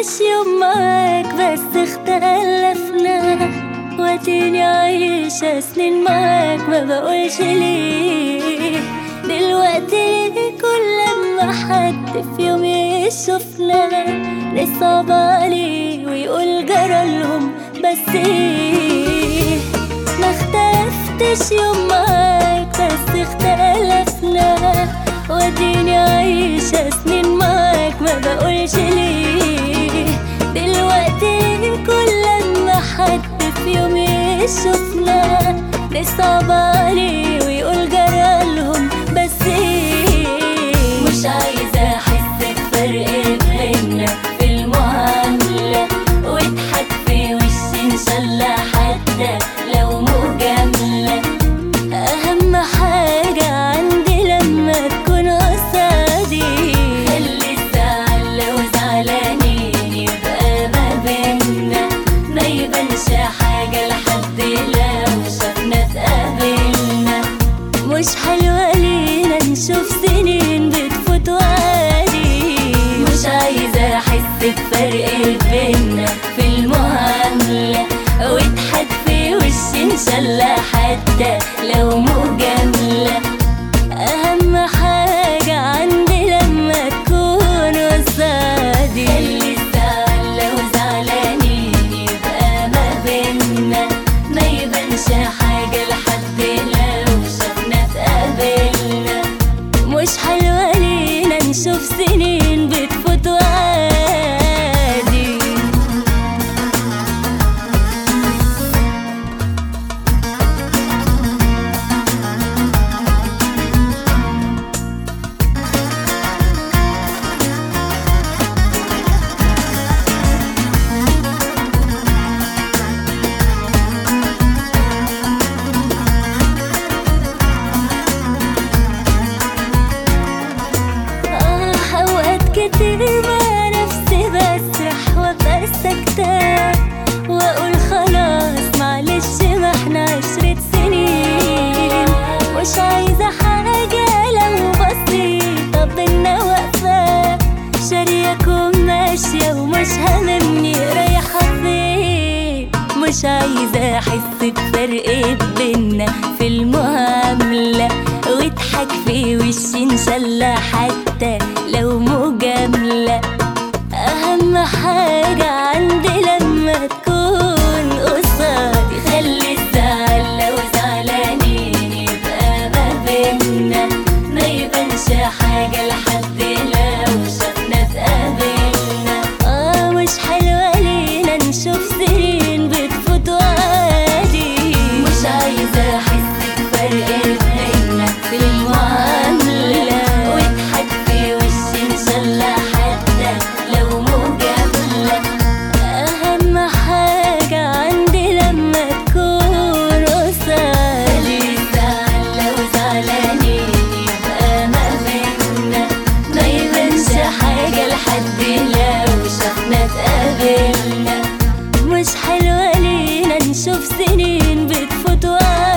ختفتش يوم معاك بس اختلفنا واديني عايشة سنين معاك ما بقولش ليه دلوقتي كل ما حد في يوم يشوفنا نصعب عليه ويقول جرالهم بس ايه ما اختلفتش يوم معاك بس اختلفنا واديني عايشة سنين معاك ما بقولش ليه دلوقتي كل ما حد في يوم يشوفنا نصعب عليه ويقول جرالهم بس ايه مش عايزة احس بفرق بينا في المعاملة واضحك في وشي ان شاء الله حتى لو مجاملة اهم حاجة عندي لما تكون قصادي خلي الزعل لو زعلانين يبقى ما بينا ما يبانش حاجة لحد لو شافنا اتقابلنا مش حلوة لينا نشوف سنين بتفوت وعادي مش عايزة احس بفرق بينا في المعاملة واضحك في وشي ان شاء الله حتى لو مجاملة اهم حاجة عندي لما تكون قصادي خلي الزعل لو زعلانين يبقى ما بينا ما يبانش حاجة لحد لو شافنا اتقابلنا مش حلوة لينا نشوف سنين بتفوت وعادي آه أوقات كتير مع نفسي بسرح وأبقى ساكتة وأقول خلاص معلش ما احنا عشرة سنين مش عايزة حاجة لو بسيطة بينا واقفة شارياكم ماشية ومش هاممني رايحة فين مش عايزة أحس بفرق بينا في المعاملة واضحك في وشي إن شاء الله حتى لو مجاملة أهم حاجة عندي لما تكون قصادي خلي الزعل لو زعلانين يبقى ما بينا ما يبانش حاجة لحد لو شافنا اتقابلنا اه مش حلوة لينا نشوف سنين بتفوت وعادي مش عايزة احس بفرق بينا في المعاملة واضحك في وشي ان شاء الله حتى لو مجاملة اهم حاجة عندي لما تكون قصادي الزعل لو زعلانين يبقى ما بينا ما يبانش حاجة لحد لو شافنا اتقابلنا مش حلوة لينا نشوف سنين بتفوت وعادي